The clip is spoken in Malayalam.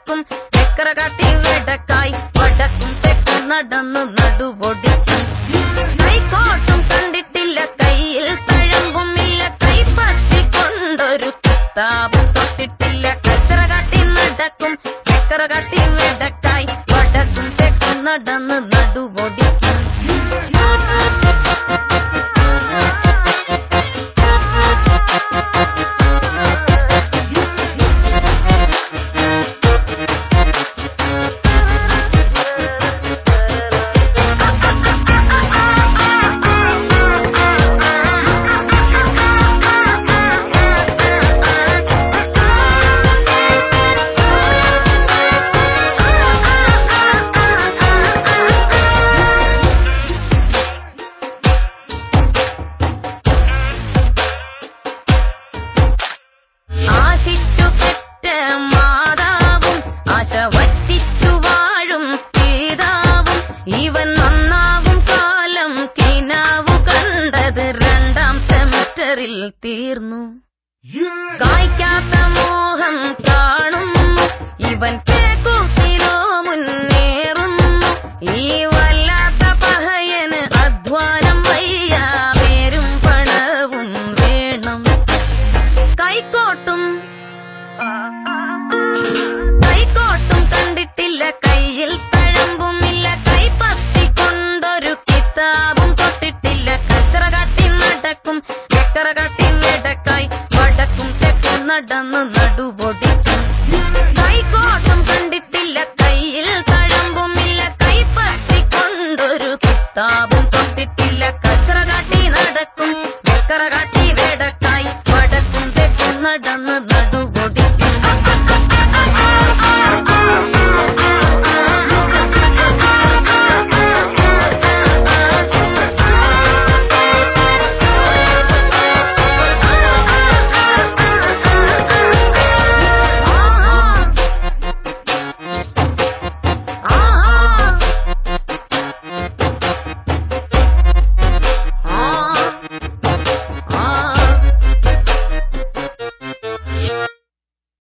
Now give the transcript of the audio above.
നടക്കും ചക്കര കാട്ടി വെടക്കായി വടക്കും തെക്കും നടന്നു നടുവൊടിക്കും കൈക്കോട്ടും കണ്ടിട്ടില്ല കയ്യിൽ തഴമ്പുമില്ല കൈപ്പത്തി കൊണ്ടൊരു കിതാബും തൊട്ടിട്ടില്ല കച്ചറ കാട്ടി നടക്കും ചക്കര കാട്ടി വെടക്കായി വടക്കും തെക്കും നടന്ന് നടുവൊടിക്കും ആശിച്ചു പെറ്റ മാതാവും ആശ വറ്റിച്ചു വാഴും പിതാവും ഇവൻ നന്നാവും കാലം കിനാവു കണ്ടത് രണ്ടാം സെമസ്റ്ററിൽ തീർന്നു കായ്ക്കാത്ത മോഹം കാണുന്നു ഇവൻ കേക്കൂത്തിലോ മുന്നേറുന്നു ഈ വല്ലാത്ത പഹയന് അധ്വാനം വയ്യ പേരും പണവും വേണം കൈക്കോട്ടും കൈക്കോട്ടും കണ്ടിട്ടില്ല കയ്യിൽ തഴമ്പുമില്ല കൈപ്പത്തി കൊണ്ടൊരു കിതാബും തൊട്ടിട്ടില്ല കച്ചറ കാട്ടി നടക്കും ചക്കറ കാട്ടി വെടക്കായി വടക്കും തെക്കും നടന്നു നടു